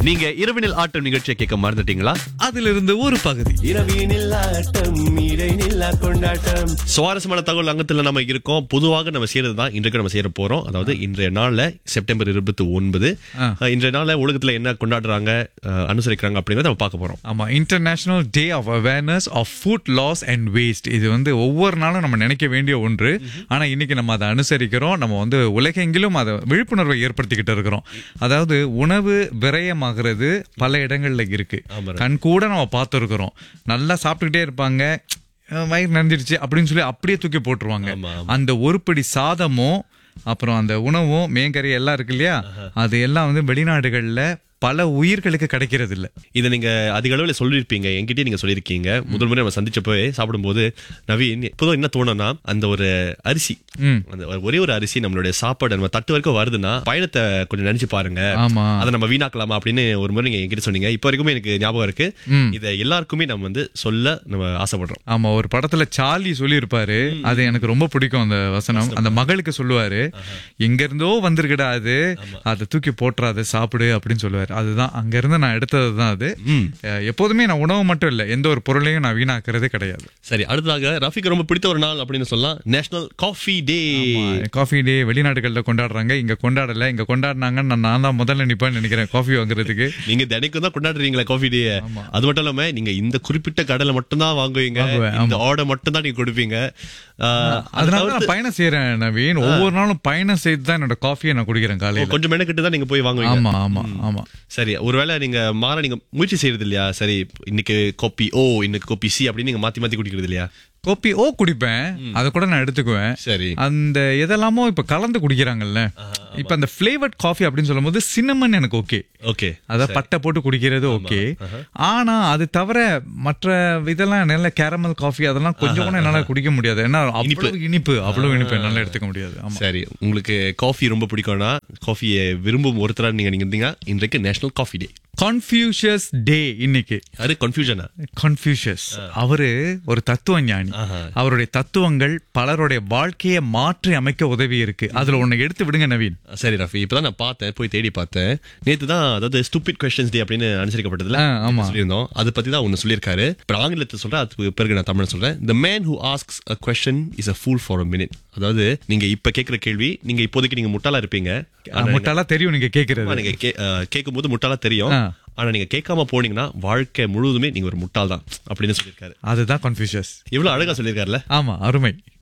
நீங்க இரவினில் ஆட்டம் நிகழ்ச்சியை கேட்க மறந்துட்டீங்களா அதிலிருந்து ஒரு பகுதி இரவினில் ஆட்டம் இடைநில்லா கொண்டாட்டம் சுவாரஸ்யமான தகவல் அங்கத்துல நம்ம இருக்கோம் பொதுவாக நம்ம செய்யறது தான் இன்றைக்கு நம்ம செய்ய போறோம் அதாவது இன்றைய நாள்ல செப்டம்பர் இருபத்தி ஒன்பது இன்றைய நாள்ல உலகத்துல என்ன கொண்டாடுறாங்க அஹ், அனுசரிக்கிறாங்க அப்படிங்கறத நம்ம பார்க்க போறோம் ஆமா international day of awareness of food loss and waste இது வந்து ஒவ்வொரு நாளும் நம்ம நினைக்க வேண்டிய ஒன்று ஆனா இன்னைக்கு நம்ம அதை அனுசரிக்கிறோம் நம்ம வந்து உலகெங்கிலும் அதை விழிப்புணர்வை ஏற்படுத்திக்கிட்டு இருக்கிறோம் அதாவது உணவு விரயமாகிறது பல இடங்கள்ல இருக்கு ஆமா. கண் கூட நம்ம பார்த்துருக்கிறோம் நல்லா சாப்பிட்டுக்கிட்டே இருப்பாங்க அஹ் வயிறு நிறைஞ்சிருச்சு அப்படின்னு சொல்லி அப்படியே தூக்கி போட்டுருவாங்க ஆமா, அந்த ஒருபடி சாதமும் அப்புறம் அந்த உணவும் மேங்கறி எல்லாம் இருக்கு இல்லையா அது எல்லாம் வந்து வெளிநாடுகள்ல பல உயிர்களுக்கு கிடைக்கிறது இல்ல இதை நீங்க அதிக அளவில் சொல்லியிருப்பீங்க என்கிட்டயே நீங்க சொல்லியிருக்கீங்க முதல் முறை நம்ம சந்திச்சப்போ சாப்பிடும்போது நவீன் இப்போதும் என்ன தோணும்னா அந்த ஒரு அரிசி ம். அந்த ஒரே ஒரு அரிசி நம்மளுடைய சாப்பாடு நம்ம தட்டு வரைக்கும் வருதுன்னா பயணத்தை கொஞ்சம் நினைச்சு பாருங்க ஆமா அதை நம்ம வீணாக்கலாமா அப்படின்னு ஒரு முறை நீங்க என்கிட்ட சொன்னீங்க இப்போ வரைக்குமே எனக்கு ஞாபகம் இருக்கு ம். இதை எல்லாருக்குமே நம்ம வந்து சொல்ல நம்ம ஆசைப்படுறோம் ஆமா ஒரு படத்துல சார்லி சொல்லியிருப்பாரு அது எனக்கு ரொம்ப பிடிக்கும் அந்த வசனம் அந்த மகளுக்கு சொல்லுவாரு எங்க இருந்தோ வந்திருக்கடா அது அதை தூக்கி போட்டுறாத சாப்பிடு அப்படின்னு சொல்லுவாரு அதுதான் அங்க இருந்து நான் எடுத்தது தான் அது ம். அஹ் எப்போதுமே நான் உணவு மட்டும் இல்ல எந்த ஒரு பொருளையும் நான் வீணாக்குறதே கிடையாது சரி அடுத்ததாக ரஃபிக்கு ரொம்ப பிடித்த ஒரு நாள் அப்படின்னு சொல்லலாம் national coffee day coffee day வெளிநாடுகள்ல கொண்டாடுறாங்க இங்க கொண்டாடல இங்க கொண்டாடினாங்கன்னு நான் நான் தான் முதல்ல நிப்பேன்னு நினைக்கிறேன் காஃபி வாங்குறதுக்கு நீங்க தினைக்கும் தான் கொண்டாடுறீங்களா காஃபி டே அது மட்டும் இல்லாம நீங்க இந்த குறிப்பிட்ட கடையில மட்டும் தான் வாங்குவீங்க வாங்குவேன், இந்த ஆர்டர் மட்டும் தான் நீங்க கொடுப்பீங்க ஆஹ், அது அதனால தவிர்த்து நான் பயணம் செய்யறேன் நவீன் ஒவ்வொரு நாளும் பயணம் செய்து தான் என்னோட காஃபியை நான் குடிக்கிறேன் காலையில கொஞ்சம் மெனக்கிட்டு தான் நீங்க போய் வாங்குவீங்க ஆமா ஆமா ஆமா சரி ஒருவேளை நீங்க மாற நீங்க முயற்சி செய்யறது இல்லையா சரி இன்னைக்கு காப்பி ஓ இன்னைக்கு காப்பி சி அப்படின்னு நீங்க மாத்தி மாத்தி குடிக்கிறது இல்லையா கோப்பி ஓ குடிப்பேன் அதை கூட நான் எடுத்துக்குவேன் சரி அந்த எதெல்லாமோ இப்ப கலந்து குடிக்கிறாங்கல்ல இப்ப அந்த ஃபிளேவர்ட் காஃபி அப்படின்னு சொல்லும்போது சின்னமன் எனக்கு ஓகே ஓகே அத பட்டை போட்டு குடிக்கிறது ஓகே ஆனா அது தவிர மற்ற இதெல்லாம் நல்ல கேரமல் காஃபி அதெல்லாம் கொஞ்சம் கூட என்னால குடிக்க முடியாது ஏன்னா அவ்வளவு இனிப்பு அவ்வளவு இனிப்பு என்னால எடுத்துக்க முடியாது ஆமா சரி உங்களுக்கு காஃபி ரொம்ப பிடிக்கும்னா காஃபியை விரும்பும் ஒருத்தரா நீங்க நீங்க இருந்தீங்க இன்றைக்கு national coffee day Confucius day இன்னைக்கு அது கன்ஃபியூஷனா கன்ஃபியூஷியஸ் அவரு ஒரு தத்துவ ஞானி அவருடைய தத்துவங்கள் பலருடைய வாழ்க்கையை மாற்றி அமைக்க உதவி இருக்கு அதுல ஒண்ணு எடுத்து விடுங்க நவீன் சரி ரஃபி இப்பதான் நான் பார்த்தேன் போய் தேடி பார்த்தேன் நேத்து தான் அதாவது ஸ்டூபிட் கொஸ்டின்ஸ் டே அப்படின்னு அனுசரிக்கப்பட்டதுல ஆ, ஆமா. சொல்லியிருந்தோம் அதை பத்தி தான் ஒன்னு சொல்லியிருக்காரு இப்ப ஆங்கிலத்தை சொல்றேன் அதுக்கு பிறகு நான் தமிழ் சொல்றேன் the man who asks a question is a fool for a minute அதாவது நீங்க இப்ப கேக்குற கேள்வி நீங்க இப்போதைக்கு நீங்க முட்டாளா இருப்பீங்க ஆனா நீங்க- முட்டாளா தெரியும் நீங்க கேக்குறது நீங்க கே- அஹ், கேட்கும்போது முட்டாளா தெரியும் ஆ. ஆனா நீங்க கேட்காம போனீங்கன்னா வாழ்க்கை முழுவதுமே நீங்க ஒரு முட்டாள் தான் அப்படின்னு சொல்லியிருக்காரு அதுதான் கன்ஃபியூஷியஸ் இவ்வளவு அழகா சொல்லியிருக்காருல்ல ஆமா அருமை